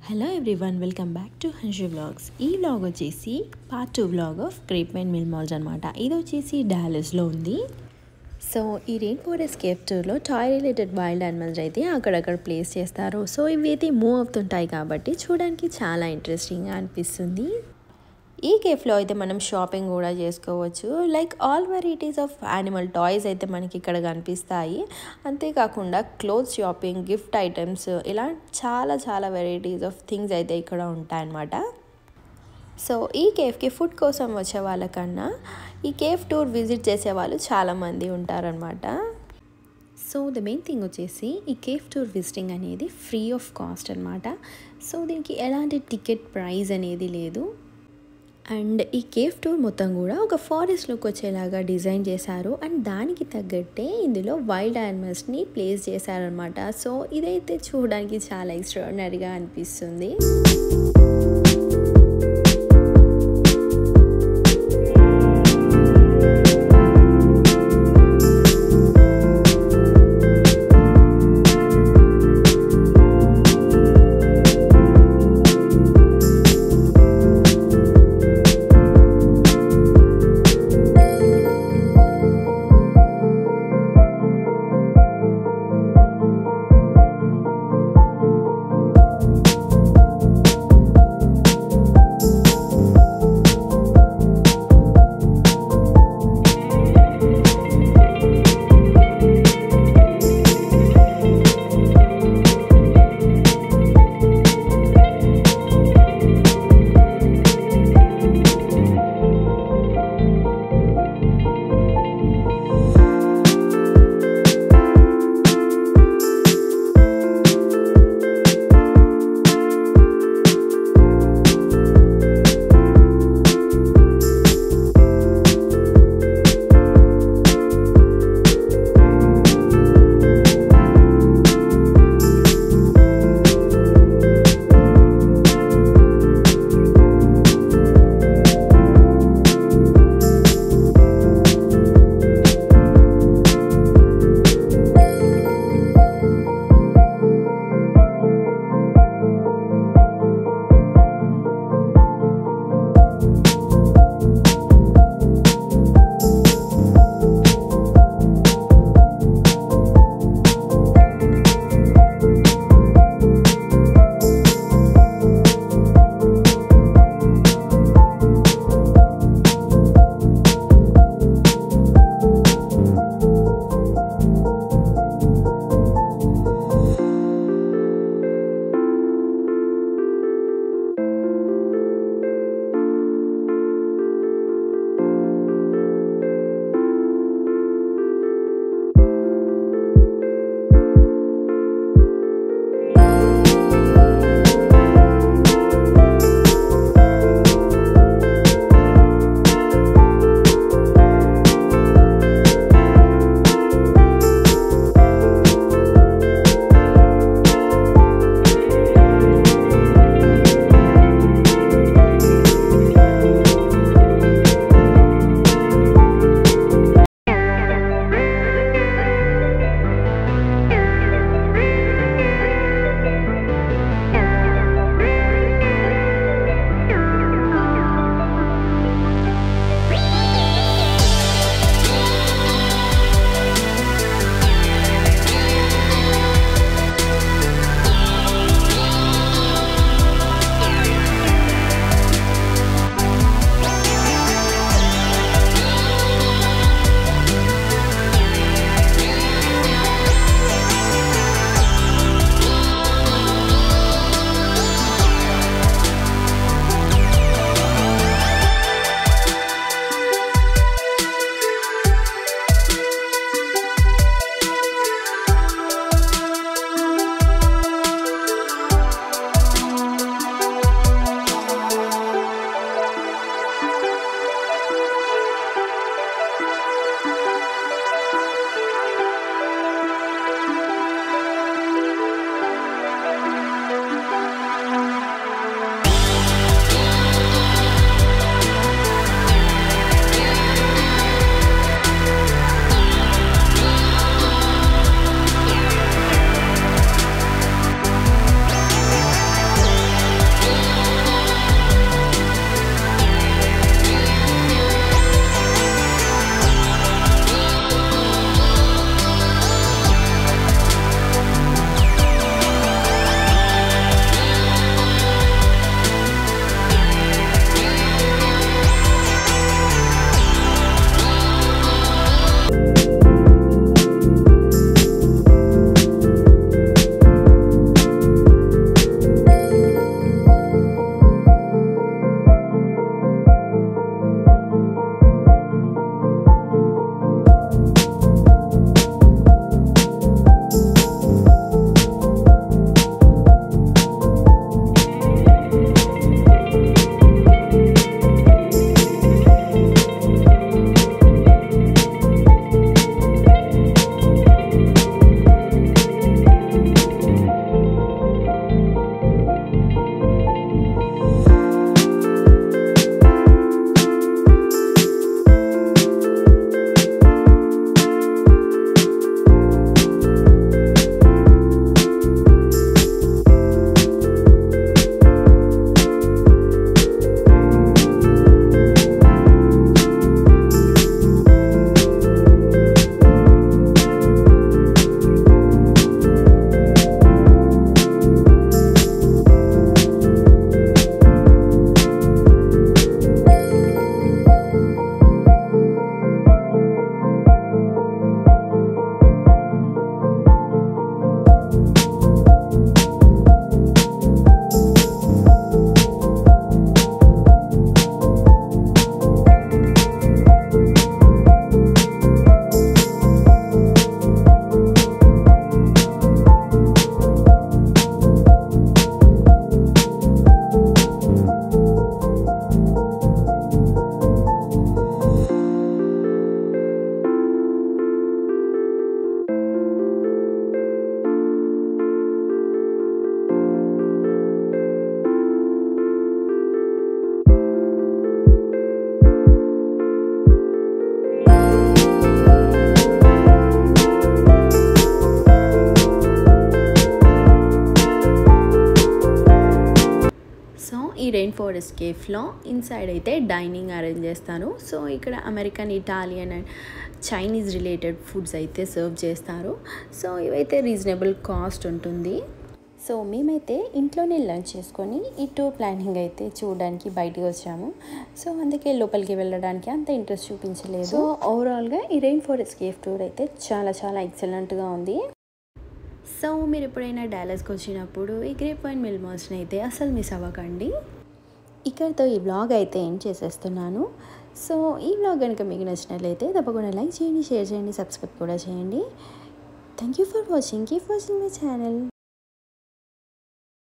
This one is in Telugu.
hello everyone welcome back to Hanshi vlogs ఈ వ్లాగ్ వచ్చేసి part two vlog of grape and mill malls అనమాట ఇది వచ్చేసి డాలస్లో ఉంది సో ఈ రెయిన్ ఫారెస్ట్ కేఫ్ టూర్లో టాయ్ రిలేటెడ్ వైల్డ్ యానిమల్స్ అయితే అక్కడక్కడ ప్లేస్ చేస్తారు సో ఇవి అయితే మూవ్ అవుతుంటాయి కాబట్టి చూడడానికి చాలా ఇంట్రెస్టింగ్గా అనిపిస్తుంది ఈ కేఫ్లో అయితే మనం షాపింగ్ కూడా చేసుకోవచ్చు like all varieties of animal toys అయితే మనకి ఇక్కడ కనిపిస్తాయి అంతేకాకుండా క్లోత్ షాపింగ్ గిఫ్ట్ ఐటమ్స్ ఇలా చాలా చాలా వెరైటీస్ ఆఫ్ థింగ్స్ అయితే ఇక్కడ ఉంటాయన్నమాట సో ఈ కేఫ్కి ఫుడ్ కోసం వచ్చే వాళ్ళకన్నా ఈ కేఫ్ టూర్ విజిట్ చేసే వాళ్ళు చాలామంది ఉంటారనమాట సో ద మెయిన్ థింగ్ వచ్చేసి ఈ కేఫ్ టూర్ విజిటింగ్ అనేది ఫ్రీ ఆఫ్ కాస్ట్ అనమాట సో దీనికి ఎలాంటి టికెట్ ప్రైస్ అనేది లేదు అండ్ ఈ కేఫ్ టూర్ మొత్తం కూడా ఒక ఫారెస్ట్ లుక్ వచ్చేలాగా డిజైన్ చేశారు అండ్ దానికి తగ్గట్టే ఇందులో వైల్డ్ యానిమల్స్ని ప్లేస్ చేశారనమాట సో ఇదైతే చూడడానికి చాలా ఎక్స్ట్రాడినరీగా అనిపిస్తుంది ఈ రెయిన్ ఫారెస్ట్ కేఫ్లో ఇన్సైడ్ అయితే డైనింగ్ అరేంజ్ చేస్తారు సో ఇక్కడ American Italian and Chinese related foods అయితే సర్వ్ చేస్తారు సో ఇవైతే రీజనబుల్ కాస్ట్ ఉంటుంది సో మేమైతే ఇంట్లోనే లంచ్ చేసుకొని ఈ టూర్ ప్లానింగ్ అయితే చూడడానికి బయటికి వచ్చాము సో అందుకే లోపలికి వెళ్ళడానికి అంత ఇంట్రెస్ట్ చూపించలేదు సో ఓవరాల్గా ఈ రెయిన్ ఫారెస్ట్ కేఫ్ టూర్ అయితే చాలా చాలా ఎక్సలెంట్గా ఉంది సో మీరు ఎప్పుడైనా డాలస్కి వచ్చినప్పుడు ఈ గ్రేప్ వైన్ మిల్ మాల్స్ని అయితే అసలు మిస్ అవ్వకండి ఇక్కడితో ఈ బ్లాగ్ అయితే ఏం చేసేస్తున్నాను సో ఈ బ్లాగ్ కనుక మీకు నచ్చినట్లయితే తప్పకుండా లైక్ చేయండి షేర్ చేయండి సబ్స్క్రైబ్ కూడా చేయండి thank you for watching keep watching my channel